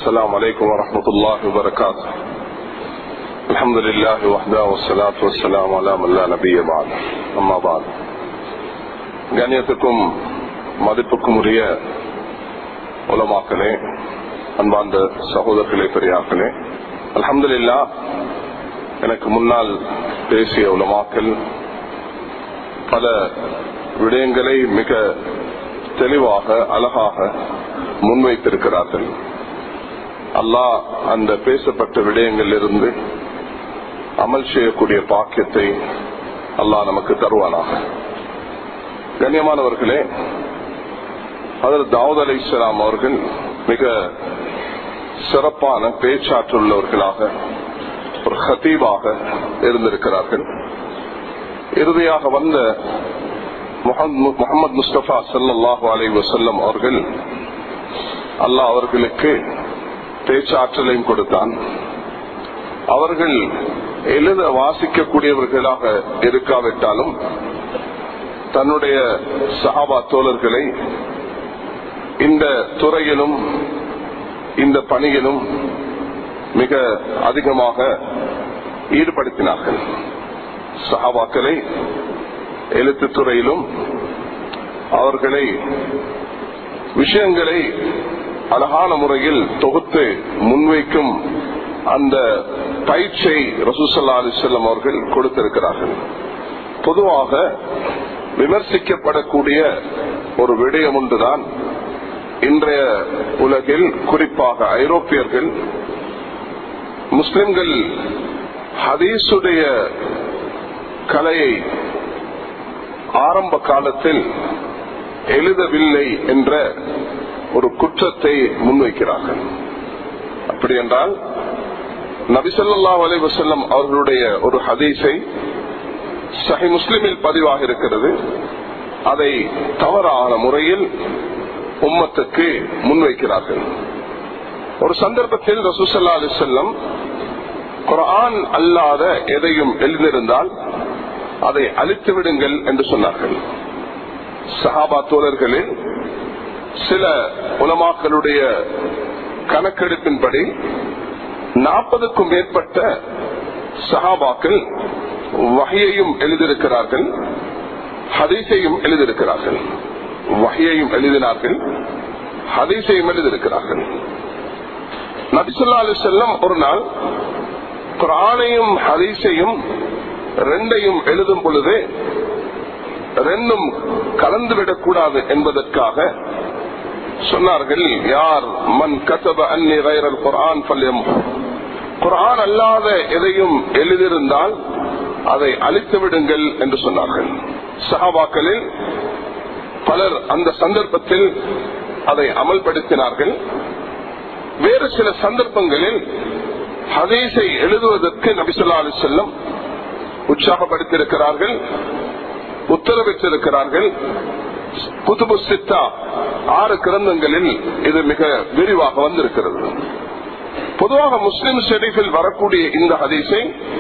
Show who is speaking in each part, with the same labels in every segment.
Speaker 1: السلام عليكم ورحمة الله وبركاته الحمد لله وحده والصلاة والسلام على من لا نبي بعد أما بعد கண்ணியத்துக்கும் மதிப்புக்கும் உரிய உலமாக்களே அன்பார்ந்த சகோதரர்களே பெரியாக்களே அலமதுல்லா எனக்கு முன்னால் பேசிய உலமாக்கள் பல விடயங்களை மிக தெளிவாக அழகாக முன்வைத்திருக்கிறார்கள் அல்லாஹ் அந்த பேசப்பட்ட விடயங்களில் இருந்து அமல் செய்யக்கூடிய பாக்கியத்தை அல்லாஹ் நமக்கு தருவானாக கண்ணியமானவர்களே அதில் தாவூத் அலி இஸ்லாம் அவர்கள் மிக சிறப்பான பேச்சாற்றுள்ளவர்களாக ஒரு ஹத்தீபாக இருந்திருக்கிறார்கள் இறுதியாக வந்த முகமது முஸ்தபா சல்லாஹூ அலி வசல்லம் அவர்கள் அல்லாஹ் அவர்களுக்கு பேச்சாற்றலையும் கொடுத்தான் அவர்கள் எழுத வாசிக்கக்கூடியவர்களாக இருக்காவிட்டாலும் தன்னுடைய சஹாபா தோழர்களை இந்த துறையிலும் இந்த பணியிலும் மிக அதிகமாக ஈடுபடுத்தினார்கள் சஹாபாக்களை எழுத்து துறையிலும் அவர்களை விஷயங்களை அழகான முறையில் தொகுத்து முன்வைக்கும் அந்த பயிற்சியை ரசூசல்லா அலிசல்லம் அவர்கள் கொடுத்திருக்கிறார்கள் பொதுவாக விமர்சிக்கப்படக்கூடிய ஒரு விடயம் ஒன்றுதான் இன்றைய உலகில் குறிப்பாக ஐரோப்பியர்கள் முஸ்லிம்கள் ஹதீசுடைய கலையை ஆரம்ப காலத்தில் எழுதவில்லை என்ற ஒரு குற்றத்தை முன்வைக்கிறார்கள் அப்படி என்றால் நபிசல்லா அலைவசல்லம் அவர்களுடைய ஒரு ஹதீஸை சஹி முஸ்லிமில் பதிவாக இருக்கிறது அதை தவறான முறையில் உம்மத்துக்கு முன்வைக்கிறார்கள் ஒரு சந்தர்ப்பத்தில் ரசூசல்லா அலி செல்லம் குரான் அல்லாத எதையும் எழுந்திருந்தால் அதை அழித்து விடுங்கள் என்று சொன்னார்கள் சஹாபா தோழர்களில் சில உலமாக்களுடைய கணக்கெடுப்பின்படி நாற்பதுக்கும் மேற்பட்ட சஹாபாக்கள் வகையையும் எழுதியிருக்கிறார்கள் ஹதீஸையும் எழுதியிருக்கிறார்கள் வகையையும் எழுதினார்கள் ஹதீஸையும் எழுதியிருக்கிறார்கள் நபிசுல்லா அலி செல்லம் ஒரு நாள் குரானையும் ஹதீஸையும் ரெண்டையும் எழுதும் பொழுது ரெண்டும் கலந்துவிடக் கூடாது என்பதற்காக சொன்னார்கள் யார் மண் கசப அன்னி வைரல் குரான் பல்யம் குரான் அல்லாத எதையும் எழுதியிருந்தால் அதை அழித்து விடுங்கள் என்று சொன்னார்கள் சஹாபாக்களில் பலர் அந்த சந்தர்ப்பத்தில் அதை அமல்படுத்தினார்கள் வேறு சில சந்தர்ப்பங்களில் ஹதீஸை எழுதுவதற்கு நபிசுல்லா அலி செல்லம் உற்சாகப்படுத்தியிருக்கிறார்கள் உத்தரவிட்டிருக்கிறார்கள் குதுபு சித்தா ஆறு கிரந்தங்களில் இது மிக விரிவாக வந்திருக்கிறது பொதுவாக முஸ்லிம் ஷெரீஃபில் வரக்கூடிய இந்த ஹதீஸை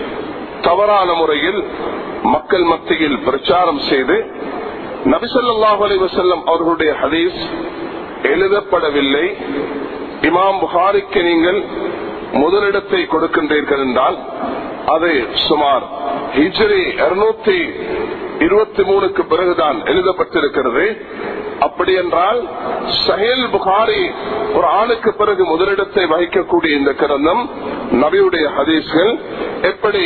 Speaker 1: தவறான முறையில் மக்கள் மத்தியில் பிரச்சாரம் செய்து நபிசல்லாஹ் அலி வசல்லம் அவர்களுடைய ஹதீஸ் எழுதப்படவில்லை இமாம் புகாரிக்கு நீங்கள் முதலிடத்தை கொடுக்கின்றீர்கள் என்றால் அது சுமார் ஹிஜ்ரி இருநூத்தி இருபத்தி மூணுக்கு பிறகுதான் எழுதப்பட்டிருக்கிறது அப்படி என்றால் சஹேல் புகாரி ஒரு ஆணுக்கு பிறகு முதலிடத்தை வகிக்கக்கூடிய இந்த கிரந்தம் நபியுடைய ஹதீஸ்கள் எப்படி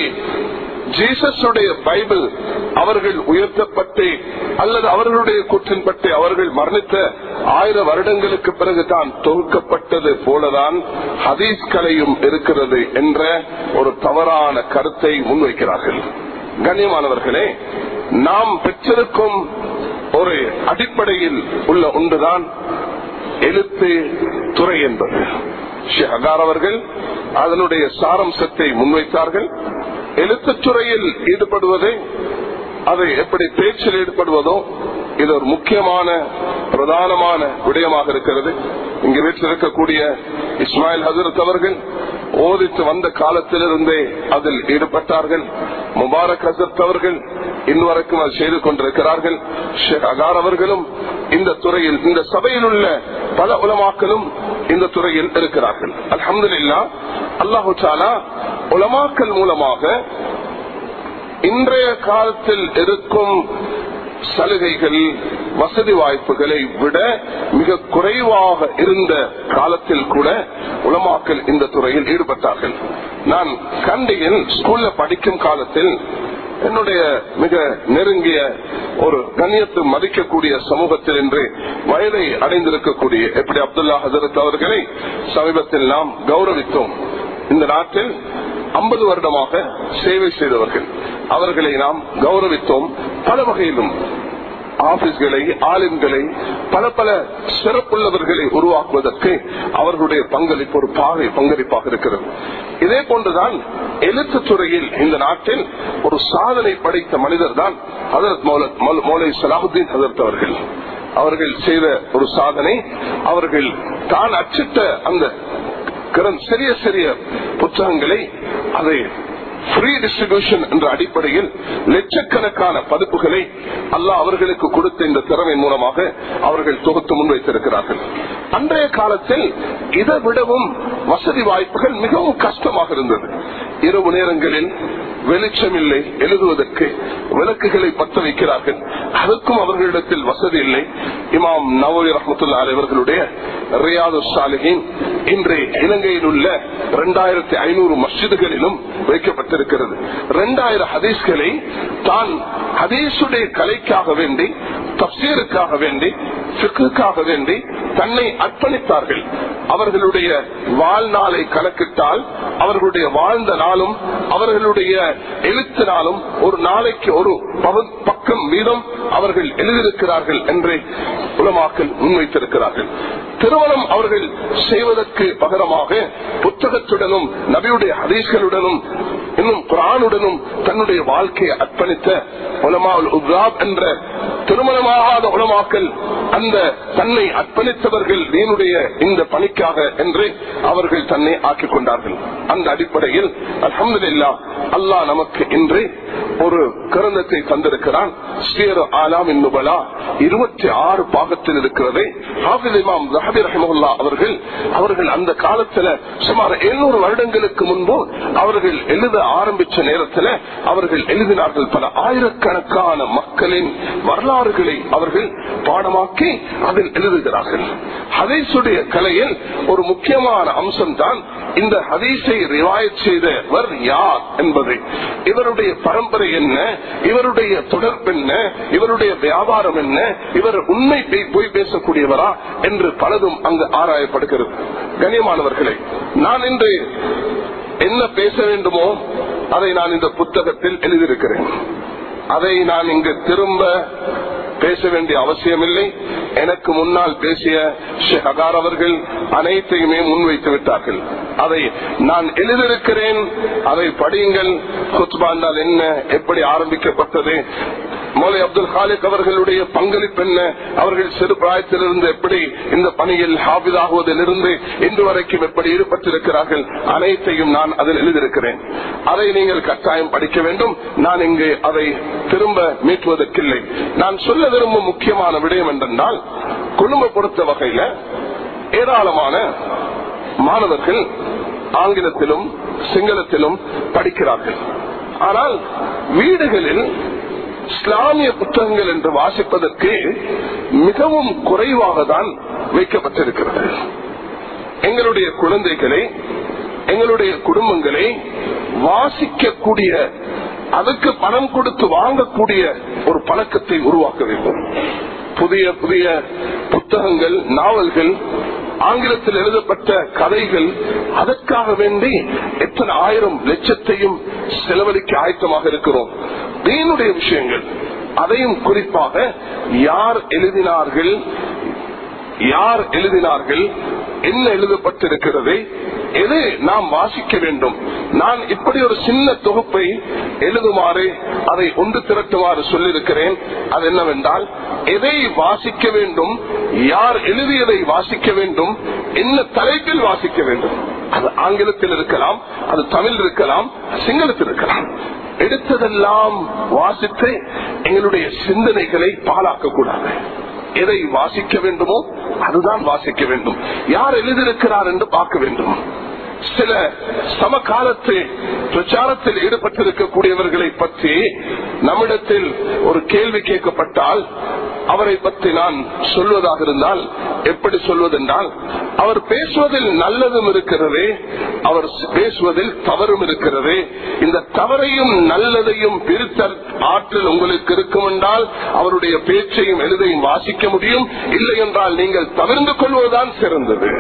Speaker 1: ஜீசஸுடைய பைபிள் அவர்கள் உயர்த்தப்பட்டு அல்லது அவர்களுடைய கூற்றின்பட்டு அவர்கள் மரணித்த ஆயிரம் வருடங்களுக்கு பிறகுதான் தொகுக்கப்பட்டது போலதான் ஹதீஸ் கலையும் இருக்கிறது என்ற ஒரு தவறான கருத்தை முன்வைக்கிறார்கள் கண்ணியமானவர்களே நாம் பெற்றிருக்கும் ஒரு அடிப்படையில் உள்ள ஒன்றுதான் எழுத்து துறை என்பது ஷஹகார் அவர்கள் அதனுடைய சாரம்சத்தை முன்வைத்தார்கள் எழுத்துத்துறையில் ஈடுபடுவதை அதை எப்படி பேச்சில் ஈடுபடுவதோ இது ஒரு முக்கியமான பிரதானமான விடயமாக இருக்கிறது இங்கு வீட்டில் இருக்கக்கூடிய இஸ்மாயில் ஹசரத் அவர்கள் ஓதித்து வந்த காலத்திலிருந்தே அதில் ஈடுபட்டார்கள் முபாரக் ஹசத் அவர்கள் இன்வரைக்கும் அது செய்து கொண்டிருக்கிறார்கள் ஷேக் அகார் அவர்களும் இந்த துறையில் இந்த சபையில் உள்ள பல உலமாக்களும் இந்த துறையில் இருக்கிறார்கள் அலமதுல்லா அல்லாஹு சாலா உலமாக்கல் மூலமாக இன்றைய காலத்தில் இருக்கும் சலுகைகள் வசதி வாய்ப்புகளை விட மிக குறைவாக இருந்த காலத்தில் கூட உலமாக்கல் இந்த துறையில் ஈடுபட்டார்கள் நான் கண்டியில் ஸ்கூல்ல படிக்கும் காலத்தில் என்னுடைய மிக நெருங்கிய ஒரு கண்ணியத்து மதிக்கக்கூடிய சமூகத்தில் இன்று வயதை அடைந்திருக்கக்கூடிய எப்படி அப்துல்லா ஹசரத் அவர்களை சமீபத்தில் நாம் கௌரவித்தோம் இந்த நாட்டில் ஐம்பது வருடமாக சேவை செய்தவர்கள் அவர்களை நாம் கௌரவித்தோம் பல வகையிலும் ஆபீஸ்களை ஆலிம்களை பல பல சிறப்புள்ளவர்களை உருவாக்குவதற்கு அவர்களுடைய பங்களிப்பு ஒரு பாகை பங்களிப்பாக இருக்கிறது இதே போன்றுதான் எழுத்து துறையில் இந்த நாட்டில் ஒரு சாதனை படைத்த மனிதர் தான் ஹதரத் மௌலை சலாஹுத்தீன் ஹதரத் அவர்கள் அவர்கள் செய்த ஒரு சாதனை அவர்கள் தான் அச்சிட்ட அந்த சிறிய சிறிய புத்தகங்களை அதை ஃப்ரீ டிஸ்ட்ரிபியூஷன் என்ற அடிப்படையில் லட்சக்கணக்கான பதிப்புகளை அல்லாஹ் அவர்களுக்கு கொடுத்த இந்த திறமை மூலமாக அவர்கள் தொகுத்து முன்வைத்திருக்கிறார்கள் அன்றைய காலத்தில் இதை விடவும் வசதி வாய்ப்புகள் மிகவும் கஷ்டமாக இருந்தது இரவு நேரங்களில் வெளிச்சம் இல்லை எழுதுவதற்கு விளக்குகளை பத்த வைக்கிறார்கள் அதுக்கும் அவர்களிடத்தில் வசதி இல்லை இமாம் நவோய் ரஹமத்துல்லா அவர்களுடைய ரியாது சாலிகின் இன்று இலங்கையில் உள்ள இரண்டாயிரத்தி ஐநூறு மஸ்ஜிதுகளிலும் வைக்கப்பட்டிருக்கிறது இரண்டாயிரம் ஹதீஸ்களை தான் ஹதீசுடைய கலைக்காக வேண்டி தப்சீருக்காக வேண்டி சிக்குக்காக வேண்டி தன்னை அர்ப்பணித்தார்கள் அவர்களுடைய வாழ்நாளை கணக்கிட்டால் அவர்களுடைய வாழ்ந்த நாளும் அவர்களுடைய எழுத்து நாளும் ஒரு நாளைக்கு ஒரு பக்கம் வீதம் அவர்கள் எழுதியிருக்கிறார்கள் என்று உலமாக்கல் முன்வைத்திருக்கிறார்கள் திருமணம் அவர்கள் செய்வதற்கு பகரமாக புத்தகத்துடனும் நபியுடைய ஹதீஸ்களுடனும் இன்னும் குரானுடனும் தன்னுடைய வாழ்க்கையை அர்ப்பணித்த உலமாவுல் உப்ராப் என்ற திருமணமாகாத உலமாக்கல் அந்த தன்னை அர்ப்பணித்தவர்கள் நீனுடைய இந்த பணிக்காக என்று அவர்கள் தன்னை ஆக்கிக் கொண்டார்கள் அந்த அடிப்படையில் அலமதுல்லா அல்லாஹ் நமக்கு இன்று ஒரு கிரந்தத்தை தந்திருக்கிறான் ஸ்ரீர் ஆலாம் இன்னுபலா இருபத்தி ஆறு பாகத்தில் இருக்கிறது ஹாஃபிஸ் இமாம் ஜஹபி ரஹமுல்லா அவர்கள் அவர்கள் அந்த காலத்துல சுமார் எழுநூறு வருடங்களுக்கு முன்பு அவர்கள் எழுத ஆரம்பிச்ச நேரத்தில் அவர்கள் எழுதினார்கள் பல ஆயிரக்கணக்கான மக்களின் வரலாறுகளை அவர்கள் பாடமாக்கி அதில் எழுதுகிறார்கள் ஹதீசுடைய கலையில் ஒரு முக்கியமான அம்சம் தான் இந்த ஹதீஸை ரிவாயத் செய்தவர் யார் என்பது இவருடைய பரம்பரை என்ன இவருடைய தொடர்பு என்ன இவருடைய வியாபாரம் என்ன இவர் உண்மை போய் பேசக்கூடியவரா என்று பலதும் அங்கு ஆராயப்படுகிறது கண்ணியமானவர்களே நான் இன்று என்ன பேச வேண்டுமோ அதை நான் இந்த புத்தகத்தில் எழுதியிருக்கிறேன் அதை நான் இங்கு திரும்ப பேச வேண்டிய அவசியமில்லை எனக்கு முன்னால் பேசிய ஷெஹகார் அவர்கள் அனைத்தையுமே முன்வைத்து விட்டார்கள் அதை நான் எழுதியிருக்கிறேன் அதை படியுங்கள் குத்பாண்டால் என்ன எப்படி ஆரம்பிக்கப்பட்டது மோலை அப்துல் ஹாலிக் அவர்களுடைய பங்களிப்பு என்ன அவர்கள் சிறு பிராயத்திலிருந்து எப்படி இந்த பணியில் ஹாபிதாகுவதிலிருந்து இன்று வரைக்கும் எப்படி ஈடுபட்டிருக்கிறார்கள் அனைத்தையும் நான் அதில் எழுதியிருக்கிறேன் அதை நீங்கள் கட்டாயம் படிக்க வேண்டும் நான் இங்கு அதை திரும்ப மீட்டுவதற்கில்லை நான் சொல்ல விரும்பும் முக்கியமான விடயம் என்றால் குடும்ப பொறுத்த வகையில ஏராளமான மாணவர்கள் ஆங்கிலத்திலும் சிங்களத்திலும் படிக்கிறார்கள் ஆனால் வீடுகளில் இஸ்லாமிய புத்தகங்கள் என்று வாசிப்பதற்கு மிகவும் குறைவாக தான் வைக்கப்பட்டிருக்கிறது எங்களுடைய குழந்தைகளை எங்களுடைய குடும்பங்களை வாசிக்கக்கூடிய அதுக்கு பணம் கொடுத்து வாங்கக்கூடிய ஒரு பழக்கத்தை உருவாக்க வேண்டும் புதிய புதிய புத்தகங்கள் நாவல்கள் ஆங்கிலத்தில் எழுதப்பட்ட கதைகள் அதற்காக வேண்டி எத்தனை ஆயிரம் லட்சத்தையும் செலவழிக்க ஆயத்தமாக இருக்கிறோம் தீனுடைய விஷயங்கள் அதையும் குறிப்பாக யார் எழுதினார்கள் யார் எழுதினார்கள் என்ன எழுதப்பட்டிருக்கிறது எது நாம் வாசிக்க வேண்டும் நான் இப்படி ஒரு சின்ன தொகுப்பை எழுதுமாறு அதை ஒன்று திரட்டுமாறு சொல்லியிருக்கிறேன் அது என்னவென்றால் எதை வாசிக்க வேண்டும் யார் எழுதியதை வாசிக்க வேண்டும் என்ன தலைப்பில் வாசிக்க வேண்டும் அது ஆங்கிலத்தில் இருக்கலாம் அது தமிழ் இருக்கலாம் சிங்களத்தில் இருக்கலாம் எடுத்ததெல்லாம் வாசித்து எங்களுடைய சிந்தனைகளை பாழாக்க கூடாது எதை வாசிக்க வேண்டுமோ அதுதான் வாசிக்க வேண்டும் யார் எழுதியிருக்கிறார் என்று பார்க்க வேண்டும் சில சமகாலத்து பிரச்சாரத்தில் ஈடுபட்டிருக்கக்கூடியவர்களை பற்றி நம்மிடத்தில் ஒரு கேள்வி கேட்கப்பட்டால் அவரை பற்றி நான் சொல்வதாக இருந்தால் எப்படி சொல்வதென்றால் அவர் பேசுவதில் நல்லதும் இருக்கிறது அவர் பேசுவதில் தவறும் இருக்கிறது இந்த தவறையும் நல்லதையும் பிரித்தல் ஆற்றல் உங்களுக்கு இருக்கும் என்றால் அவருடைய பேச்சையும் எழுதையும் வாசிக்க முடியும் இல்லை என்றால் நீங்கள் தவிர்ந்து கொள்வதுதான் சிறந்தது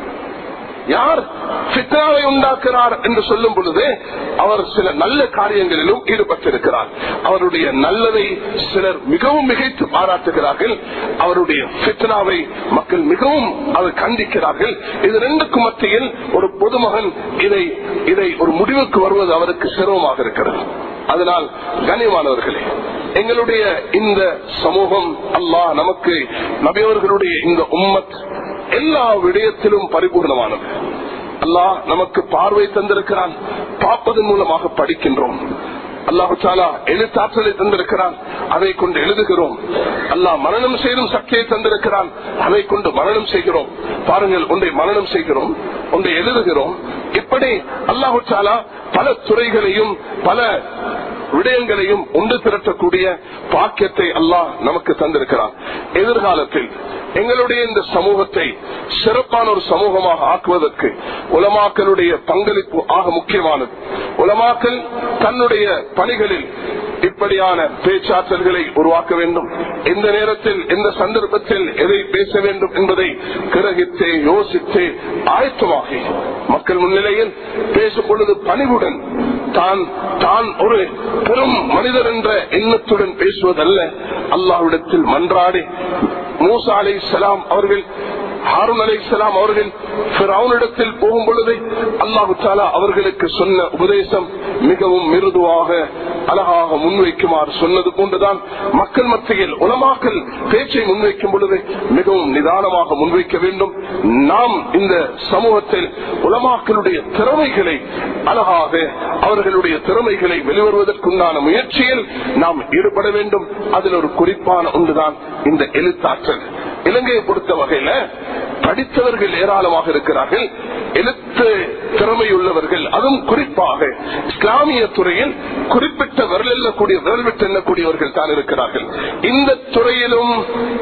Speaker 1: யார் பித்னாவை உண்டாக்குறார் என்று சொல்லும் பொழுது அவர் சில நல்ல காரியங்களிலும் ஈடுபட்டிருக்கிறார் அவருடைய நல்லதை சிலர் மிகவும் மிகைத்து பாராட்டுகிறார்கள் அவருடைய பித்னாவை மக்கள் மிகவும் அதை கண்டிக்கிறார்கள் இது ரெண்டுக்கும் மத்தியில் ஒரு பொதுமகன் இதை இதை ஒரு முடிவுக்கு வருவது அவருக்கு சிரமமாக இருக்கிறது அதனால் கனியமானவர்களே எங்களுடைய இந்த சமூகம் அல்லாஹ் நமக்கு நபியவர்களுடைய இந்த உம்மத் எல்லா விடயத்திலும் பரிபூர்ணமானது அல்லாஹ் நமக்கு பார்வை தந்திருக்கிறான் பார்ப்பதன் மூலமாக படிக்கின்றோம் அல்லாஹு சாலா எழுத்தாற்றலை தந்திருக்கிறான் அதை கொண்டு எழுதுகிறோம் அல்லாஹ் மரணம் செய்யும் சக்தியை தந்திருக்கிறான் அதை கொண்டு மரணம் செய்கிறோம் பாருங்கள் ஒன்றை மரணம் செய்கிறோம் ஒன்றை எழுதுகிறோம் இப்படி அல்லாஹு சாலா பல துறைகளையும் பல விடயங்களையும் ஒன்று திரட்டக்கூடிய பாக்கியத்தை அல்லாஹ் நமக்கு தந்திருக்கிறார் எதிர்காலத்தில் எங்களுடைய இந்த சமூகத்தை சிறப்பான ஒரு சமூகமாக ஆக்குவதற்கு உலமாக்களுடைய பங்களிப்பு ஆக முக்கியமானது உலமாக்கல் தன்னுடைய பணிகளில் இப்படியான பேச்சாற்றல்களை உருவாக்க வேண்டும் எந்த நேரத்தில் எந்த சந்தர்ப்பத்தில் எதை பேச வேண்டும் என்பதை கிரகித்து யோசித்து ஆயத்தமாகி மக்கள் முன்னிலையில் பேசும் பொழுது பணிவுடன் தான் தான் ஒரு பெரும் மனிதர் என்ற எண்ணத்துடன் பேசுவதல்ல அல்லாவிடத்தில் மன்றாடி மூசா அலை சலாம் அவர்கள் ஹாரூன் அலை சலாம் அவர்கள் பிறவுனிடத்தில் போகும் பொழுது அல்லாஹு தாலா அவர்களுக்கு சொன்ன உபதேசம் மிகவும் மிருதுவாக அழகாக முன்வைக்குமாறு சொன்னது போன்றுதான் மக்கள் மத்தியில் உலமாக்கல் பேச்சை முன்வைக்கும் பொழுது மிகவும் நிதானமாக முன்வைக்க வேண்டும் நாம் இந்த சமூகத்தில் உலமாக்களுடைய திறமைகளை அழகாக அவர்களுடைய திறமைகளை வெளிவருவதற்குண்டான முயற்சியில் நாம் ஈடுபட வேண்டும் அதில் ஒரு குறிப்பான ஒன்றுதான் இந்த எழுத்தாற்றல் இலங்கையை பொறுத்த வகையில படித்தவர்கள் ஏராளமாக இருக்கிறார்கள் எழுத்து திறமை உள்ளவர்கள் அதுவும் குறிப்பாக இஸ்லாமிய துறையில் குறிப்பிட்ட விரல் எண்ணக்கூடிய விரல் விட்டு எண்ணக்கூடியவர்கள் தான் இருக்கிறார்கள் இந்த துறையிலும்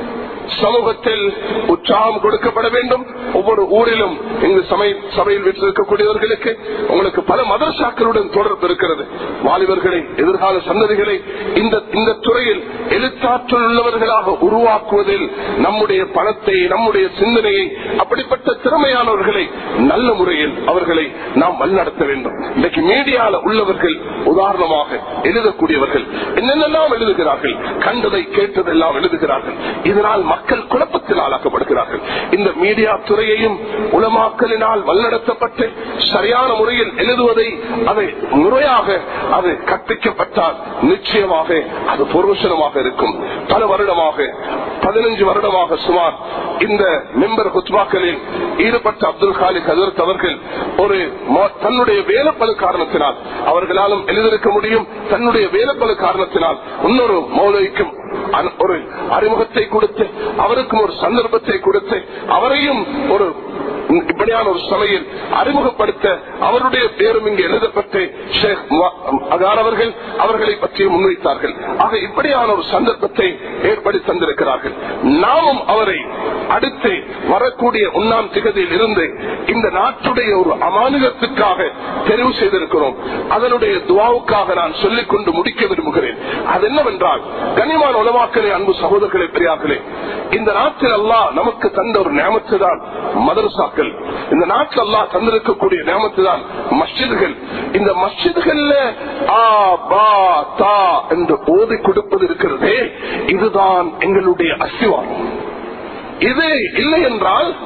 Speaker 1: சமூகத்தில் உற்சாகம் கொடுக்கப்பட வேண்டும் ஒவ்வொரு ஊரிலும் இங்கு சபையில் வீட்டிருக்கக்கூடியவர்களுக்கு உங்களுக்கு பல மதரசாக்களுடன் தொடர்பு இருக்கிறது வாலிபர்களை எதிர்கால சந்ததிகளை இந்த இந்த துறையில் எழுத்தாற்றல் உள்ளவர்களாக உருவாக்குவதில் நம்முடைய பணத்தை நம்முடைய சிந்தனையை அப்படிப்பட்ட திறமையானவர்களை நல்ல முறையில் அவர்களை நாம் வழிநடத்த வேண்டும் இன்னைக்கு மீடியால உள்ளவர்கள் உதாரணமாக எழுதக்கூடியவர்கள் என்னென்னலாம் எழுதுகிறார்கள் கண்டதை கேட்டதெல்லாம் எழுதுகிறார்கள் இதனால் மக்கள் குழப்பத்தில் ஆளாக்கப்படுகிறார்கள் இந்த மீடியா துறையையும் உலமாக்கலினால் வழிநடத்தப்பட்டு சரியான முறையில் எழுதுவதை அதை முறையாக அது கற்பிக்கப்பட்டால் நிச்சயமாக அது பொருஷனமாக இருக்கும் பல வருடமாக பதினஞ்சு வருடமாக சுமார் இந்த மெம்பர் குத்வாக்களில் ஈடுபட்ட அப்துல் காலிக் ஹசரத் அவர்கள் ஒரு தன்னுடைய வேலைப்பழு காரணத்தினால் அவர்களாலும் எழுதியிருக்க முடியும் தன்னுடைய வேலைப்பழு காரணத்தினால் இன்னொரு மௌலிக்கும் ஒரு அறிமுகத்தை கொடுத்து அவருக்கும் ஒரு சந்தர்ப்பத்தை கொடுத்து அவரையும் ஒரு இப்படியான ஒரு சபையில் அறிமுகப்படுத்த அவருடைய பேரும் இங்கு எழுதப்பட்டு ஷேக் அகார் அவர்கள் அவர்களை பற்றி முன்வைத்தார்கள் ஆக இப்படியான ஒரு சந்தர்ப்பத்தை ஏற்படுத்தி தந்திருக்கிறார்கள் நாமும் அவரை அடுத்து வரக்கூடிய ஒன்னாம் திகதியில் இருந்து இந்த நாட்டுடைய ஒரு அமானுகத்துக்காக தெரிவு செய்திருக்கிறோம் அதனுடைய துவாவுக்காக நான் சொல்லிக் கொண்டு முடிக்க விரும்புகிறேன் அது என்னவென்றால் கனிமான உலவாக்களே அன்பு சகோதரர்களே பெரியார்களே இந்த நாட்டில் அல்லாஹ் நமக்கு தந்த ஒரு நியமத்து தான் மதரசாக்கள் இந்த நாட்டில் அல்லாஹ் தந்திருக்கக்கூடிய நியமத்து தான் மஸ்ஜிதுகள் இந்த மஸ்ஜிதுகள்ல ஆ பா தா என்று ஓதி கொடுப்பது இருக்கிறதே இதுதான் எங்களுடைய அசிவாரம் இது இல்லை என்றால்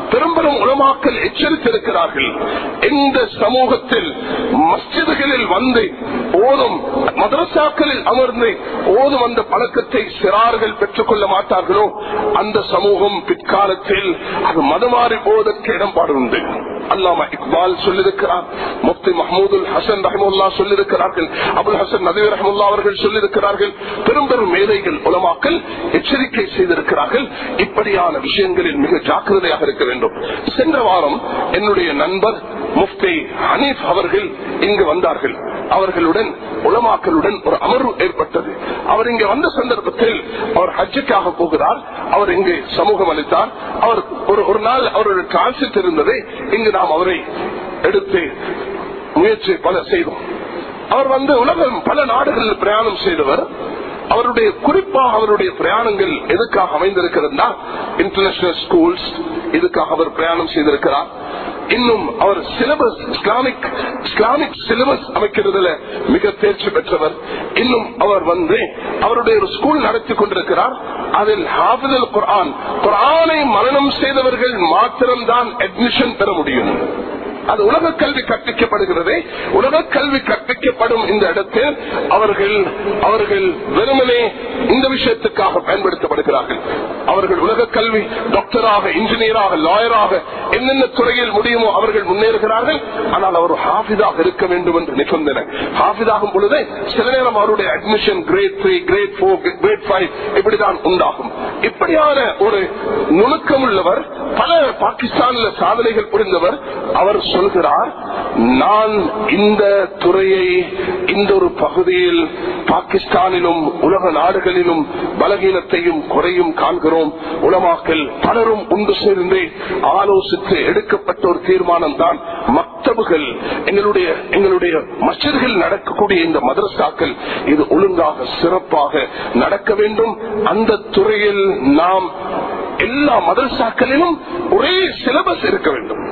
Speaker 1: பெரும்பெரும் உலமாக்கல் எச்சரித்திருக்கிறார்கள் எந்த சமூகத்தில் மஸ்ஜிதுகளில் வந்து ஓதும் மதரசாக்களில் அமர்ந்து ஓதும் அந்த பழக்கத்தை சிறார்கள் பெற்றுக் கொள்ள மாட்டார்களோ அந்த சமூகம் பிற்காலத்தில் அது மதமாறி போவதற்கு இடம்பாடு உண்டு அல்லாமா இக்பால் சொல்லியிருக்கிறார் முப்தி மஹமூதுல் ஹசன் ரஹமுல்லா சொல்லியிருக்கிறார்கள் அபுல் ஹசன் நபி ரஹமுல்லா அவர்கள் சொல்லியிருக்கிறார்கள் பெரும்பெரும் மேதைகள் உலமாக்கல் எச்சரிக்கை செய்திருக்கிறார்கள் இப்படியான விஷயங்களில் மிக ஜாக்கிரதையாக இருக்க வேண்டும் சென்ற வாரம் என்னுடைய நண்பர் முஃப்தி ஹனீப் அவர்கள் இங்கு வந்தார்கள் அவர்களுடன் உலமாக்களுடன் ஒரு அமர்வு ஏற்பட்டது அவர் இங்கு வந்த சந்தர்ப்பத்தில் அவர் ஹஜ்ஜுக்காக போகிறார் அவர் இங்கு சமூகம் அளித்தார் அவர் ஒரு ஒரு நாள் அவருடைய டிரான்சிட் இருந்தது இங்கு நாம் அவரை எடுத்து முயற்சி பல செய்தோம் அவர் வந்து உலகம் பல நாடுகளில் பிரயாணம் செய்தவர் அவருடைய குறிப்பாக அவருடைய பிரயாணங்கள் எதுக்காக அமைந்திருக்கிறதுனா இன்டர்நேஷனல் ஸ்கூல்ஸ் இதுக்காக அவர் பிரயாணம் செய்திருக்கிறார் இன்னும் அவர் சிலபஸ் இஸ்லாமிக் இஸ்லாமிக் சிலபஸ் அமைக்கிறதுல மிக தேர்ச்சி பெற்றவர் இன்னும் அவர் வந்து அவருடைய ஒரு ஸ்கூல் நடத்தி கொண்டிருக்கிறார் அதில் ஹாபிதல் குர்ஆன் குர்ஆனை மரணம் செய்தவர்கள் மாத்திரம்தான் அட்மிஷன் பெற முடியும் அது உலக கல்வி கற்பிக்கப்படுகிறது உலக கல்வி கற்பிக்கப்படும் இந்த இடத்தில் அவர்கள் அவர்கள் வெறுமனே இந்த விஷயத்துக்காக பயன்படுத்தப்படுகிறார்கள் அவர்கள் உலக கல்வி டாக்டராக இன்ஜினியராக லாயராக என்னென்ன துறையில் முடியுமோ அவர்கள் முன்னேறுகிறார்கள் ஆனால் அவர் ஹாஃபிதாக இருக்க வேண்டும் என்று நிபந்தனை ஹாஃபிதாகும் பொழுது சில நேரம் அவருடைய admission grade three grade four grade five இப்படிதான் உண்டாகும் இப்படியான ஒரு நுணுக்கம் உள்ளவர் பல பாகிஸ்தானில் சாதனைகள் புரிந்தவர் அவர் சொல்கிறார் நான் இந்த துறையை இந்த ஒரு பகுதியில் பாகிஸ்தானிலும் உலக நாடுகளிலும் பலகீனத்தையும் குறையும் காண்கிறோம் உலமாக்கல் பலரும் ஒன்று சேர்ந்து ஆலோசித்து எடுக்கப்பட்ட ஒரு தீர்மானம் தான் மக்தபுகள் எங்களுடைய எங்களுடைய மசிர்கள் நடக்கக்கூடிய இந்த மதரசாக்கள் இது ஒழுங்காக சிறப்பாக நடக்க வேண்டும் அந்த துறையில் நாம் எல்லா மதரசாக்களிலும் ஒரே சிலபஸ் இருக்க வேண்டும்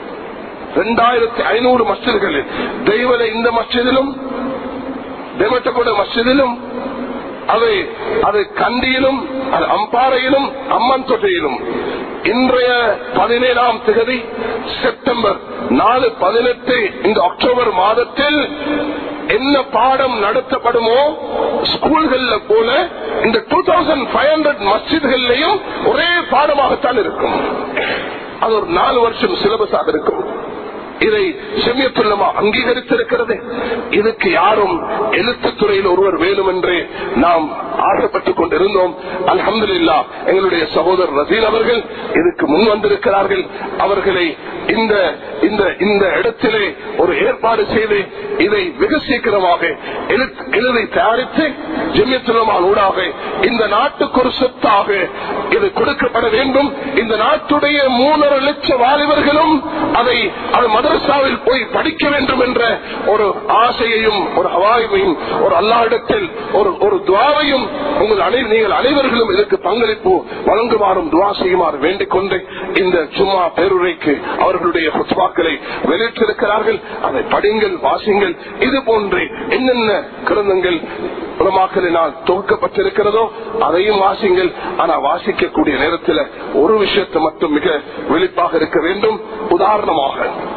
Speaker 1: ரெண்டாயிரத்தி ஐநூறு மஸ்ஜிதுகளில் தெய்வல இந்த மஸ்ஜிதிலும் தேவட்டக்கூட மஸ்ஜிதிலும் அது அது கண்டியிலும் அது அம்பாறையிலும் அம்மன் தொட்டையிலும் இன்றைய பதினேழாம் திகதி செப்டம்பர் நாலு பதினெட்டு இந்த அக்டோபர் மாதத்தில் என்ன பாடம் நடத்தப்படுமோ ஸ்கூல்கள்ல போல இந்த டூ தௌசண்ட் ஃபைவ் ஹண்ட்ரட் மஸ்ஜித்கள்லையும் ஒரே பாடமாகத்தான் இருக்கும் அது ஒரு நாலு வருஷம் சிலபஸாக இருக்கும் இதை செம்மியத்துள்ளமா அங்கீகரித்திருக்கிறது இதுக்கு யாரும் எழுத்து துறையில் ஒருவர் வேணும் என்று நாம் ஆசைப்பட்டுக் கொண்டிருந்தோம் அலமதுல்லா எங்களுடைய சகோதரர் ரசீல் அவர்கள் இதுக்கு முன் வந்திருக்கிறார்கள் அவர்களை இந்த இந்த இந்த இடத்திலே ஒரு ஏற்பாடு செய்து இதை வெகு சீக்கிரமாக எழுதி தயாரித்து ஜெமியத்துலமான் ஊடாக இந்த நாட்டுக்கு ஒரு சொத்தாக இது கொடுக்கப்பட வேண்டும் இந்த நாட்டுடைய மூணரை லட்சம் வாலிபர்களும் அதை அது மதரசாவில் போய் படிக்க வேண்டும் என்ற ஒரு ஆசையையும் ஒரு ஹவாயுமையும் ஒரு அல்லாஹிடத்தில் ஒரு ஒரு துவாவையும் உங்கள் அனை நீங்கள் அனைவர்களும் இதற்கு பங்களிப்பு வழங்குமாறும் துவா செய்யுமாறு வேண்டிக் கொண்டு இந்த சும்மா பேருரைக்கு அவர்களுடைய புத்வாக்களை வெளியிட்டிருக்கிறார்கள் அதை படிங்கள் வாசிங்கள் இது போன்று என்னென்ன கிரந்தங்கள் உலமாக்களினால் தொகுக்கப்பட்டிருக்கிறதோ அதையும் வாசிங்கள் ஆனா வாசிக்கக்கூடிய நேரத்தில் ஒரு விஷயத்தை மட்டும் மிக வெளிப்பாக இருக்க வேண்டும் உதாரணமாக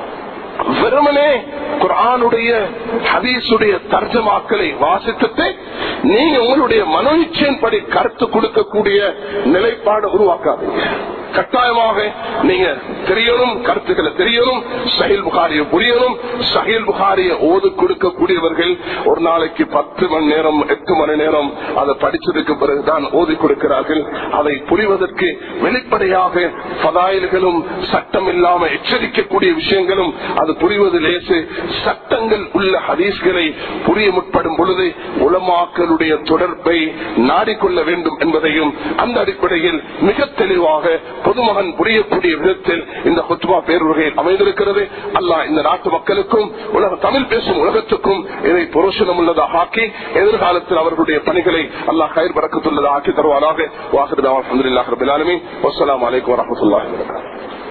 Speaker 1: வெறுமனே குரானுடைய ஹதீசுடைய தர்ஜமாக்களை வாசித்துட்டு நீங்க உங்களுடைய மனோ இச்சையின்படி கருத்து கொடுக்கக்கூடிய நிலைப்பாடு உருவாக்காதீங்க கட்டாயமாக நீங்க தெரியணும் கருத்துக்களை தெரியணும் சஹில் புகாரிய புரியணும் சஹில் புகாரிய ஓது கொடுக்கக்கூடியவர்கள் ஒரு நாளைக்கு பத்து மணி நேரம் எட்டு மணி நேரம் அதை படிச்சதுக்கு பிறகுதான் ஓதி கொடுக்கிறார்கள் அதை புரிவதற்கு வெளிப்படையாக பதாயல்களும் சட்டம் இல்லாம எச்சரிக்கக்கூடிய விஷயங்களும் அது புரிவது லேசு சட்டங்கள் உள்ள ஹதீஸ்களை புரிய முற்படும் பொழுது உலமாக்களுடைய தொடர்பை நாடிக்கொள்ள வேண்டும் என்பதையும் அந்த அடிப்படையில் மிக தெளிவாக பொதுமகன் புரியக்கூடிய விதத்தில் இந்த ஹுத்மா பேருகையில் அமைந்திருக்கிறது அல்லாஹ் இந்த நாட்டு மக்களுக்கும் உலக தமிழ் பேசும் உலகத்துக்கும் இதை புரோஷனம் உள்ளதாக ஆக்கி எதிர்காலத்தில் அவர்களுடைய பணிகளை அல்லாஹ் கயிர் பறக்கத்துள்ளதாக ஆக்கி தருவாராக வாக்குதான் அலமதுல்லாஹ் ரபிலாலுமே வசலாம் வலைக்கம் வரமத்துல்லாஹ்